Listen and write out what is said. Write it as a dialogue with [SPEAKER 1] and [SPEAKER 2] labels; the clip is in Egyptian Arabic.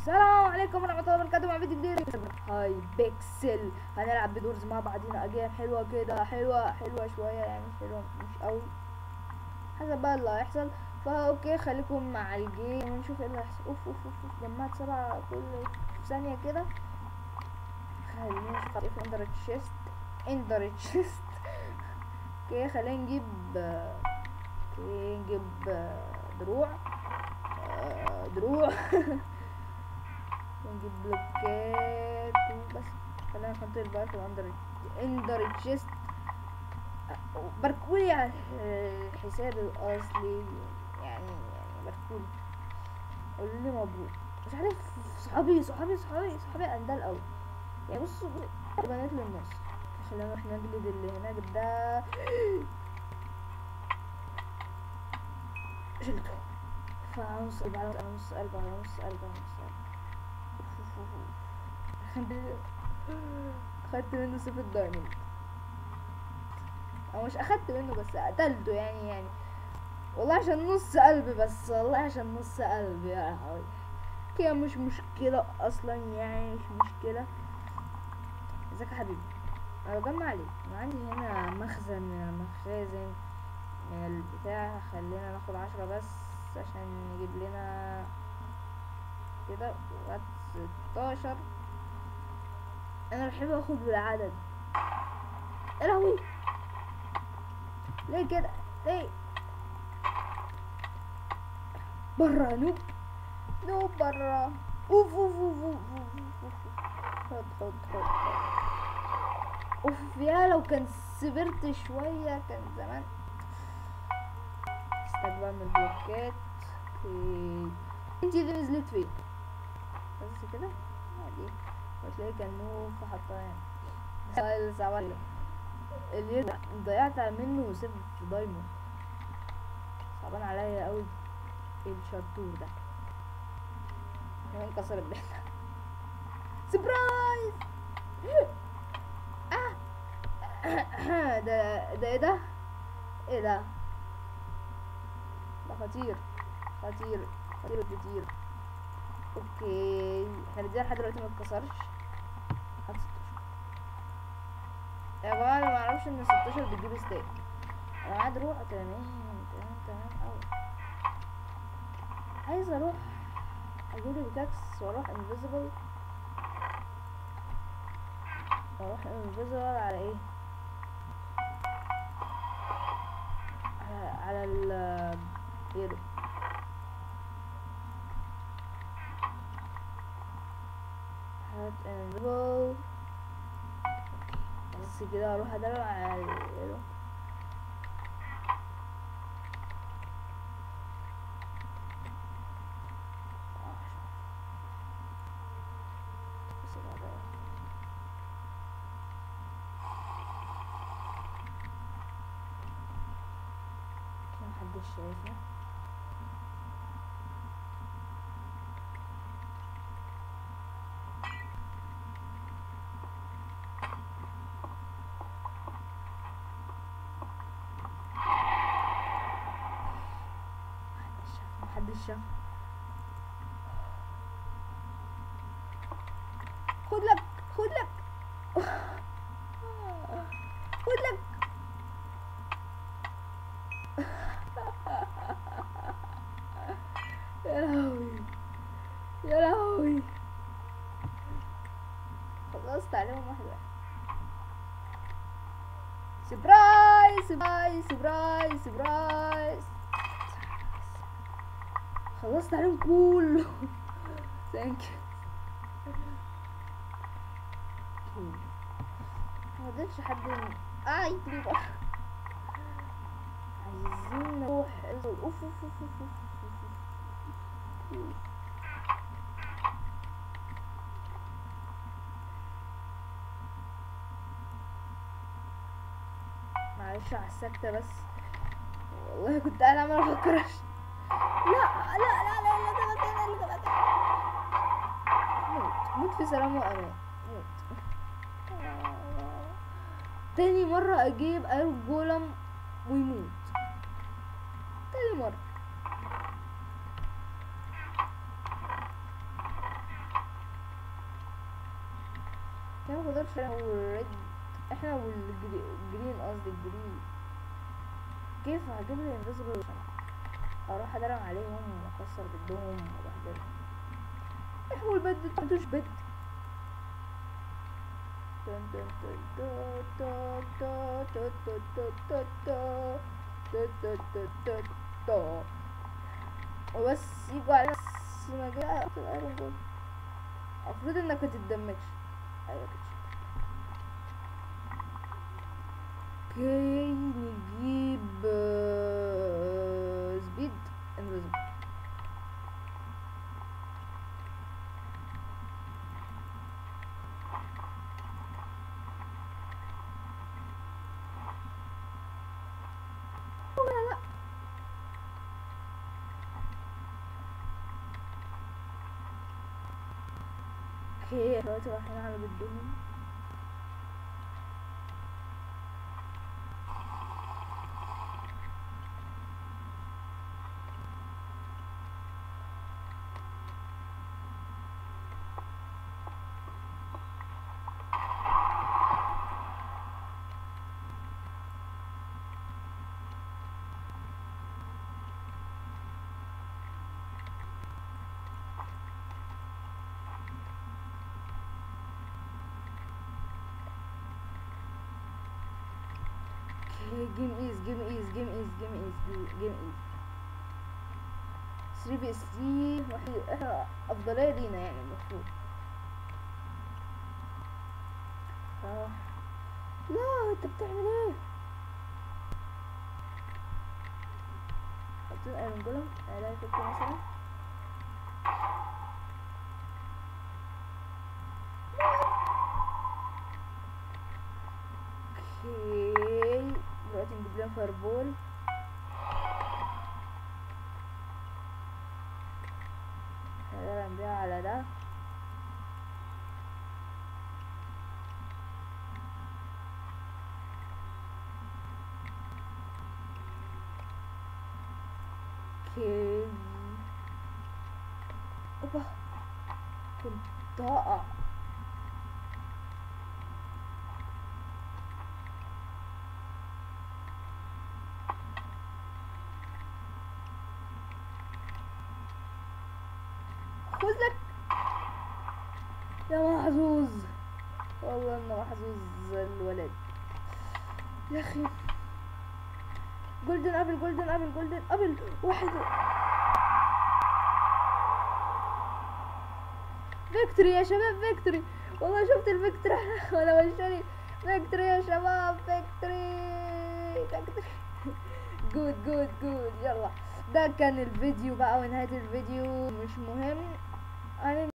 [SPEAKER 1] السلام عليكم ورحمة الله وبركاته مع فيديو جديد هاي بيكسل هنلعب بدورز مع بعضينا اجيال حلوة كده حلوة حلوة شوية يعني حلوة مش قوي حسب بقى اللي هيحصل فا اوكي خليكم مع الجيم ونشوف ايه اللي هيحصل اوف اوف اوف أوف، جمعت سبعة كل ثانية كده خلينا نشوف ايه في اندر تشيست اندر تشيست اوكي خلينا نجيب آه، اوكي نجيب آه، دروع آه، دروع ونجيب بلوكات وبس خلينا نحط البار في الاندر اندر تشيست باركولي على الحساب الاصلي يعني يعني باركولي قولوا لي مبروك مش عارف صحابي صحابي صحابي صحابي اندال قوي يعني بصوا بصوا، بنات للناس خلينا نروح نجلد اللي هناك ده شلته فعلى نص قلب على نص قلب على نص قلب على نص قلب خدت منه سيف الدايموند او مش اخدت منه بس قتلته يعني يعني والله عشان نص قلب بس والله عشان نص قلب يا لهوي كده مش مشكلة اصلا يعني مش مشكلة ازيك يا حبيبي انا بجمع عليك انا عندي هنا مخزن من المخازن من البتاع خلينا ناخد عشرة بس عشان نجيب لنا كده وقت ستاشر انا بحب اخد بالعدد يا لهوي ليه كده ليه برا نوب نوب برا اوف اوف اوف اوف اوف اوف خد خد خد اوف يا لو كان صبرت شوية كان زمان استقبل من البلوكات اوكي انتي دي نزلت فين بس كده عادي وتلاقي كان نوب فحطها يعني سؤال صعب اللي ضيعت منه سيف في دايموند صعبان عليا قوي الشرطور ده هو انكسر البيت سبرايز آه. ده ده ايه ده ايه ده ده خطير خطير خطير كتير اوكي احنا بدينا لحد دلوقتي ما اتكسرش لحد 16 يا جماعه انا ما اعرفش ان 16 بتجيب ستيك انا قاعد اروح تمام تمام تمام قوي عايز اروح اجيب لي بيكاكس واروح انفيزبل واروح انفيزبل على ايه على على ال ايه ده هات انفيزبل بس كده اروح ادور على ال- بس كده. كده محدش شايفنا محدش شاف محدش شاف خد لك خد لك خد لك يا لهوي يا لهوي خلصت عليهم واحد واحد سبرايز سبرايز سبرايز سبرايز خلصت عليهم كله ثانك يو ما فضلش حد من- اه يجري بقى عايزين نروح اوف اوف اوف اوف اوف اوف اوف. معلش على السكتة بس والله كنت قاعد عمال افكر أش- لا لا لا لا لا ده مكان اللي ده مكان موت موت في سلام وامان موت تاني مرة اجيب ايرون جولم ويموت تاني مرة احنا ما نقدرش احنا والريد احنا والجرين قصدي الجرين كيف هجيب لي انفيزبل عشان اروح ادرم عليهم واكسر بدهم وبهدلهم احنا والبد انتوا مانتوش بد تن تن تن تا تا تا تا تا تا تا تا تا تا تا تا وبس يجوا على نفس مجال اقتل ايرون جول المفروض انك متتدمجش ايوه كده اوكي نجيب آه، سبيد انفيزبل لا لا اوكي دلوقتي رايحين على بدهم اوكي جيم ايز جيم ايز جيم ايز جيم ايز جيم ايز 3 بي اس 3 وحي- احنا افضليه لينا يعني المفروض اه لا انت بتعمل ايه حاطين ايرون جولم الاقي فكرة مثلا اوكي دلوقتي نجيب لنا فايربول خلينا نبيع على ده اوكي اوبا كنت هقع خذ لك يا محظوظ والله انه محظوظ الولد يا اخي جولدن ابل جولدن ابل جولدن ابل واحد فيكتوري يا شباب فيكتوري والله شفت الفيكتوري وانا بشتري فيكتوري يا شباب فيكتوري فيكتوري جود جود جود يلا ده كان الفيديو بقى ونهاية الفيديو مش مهم أنا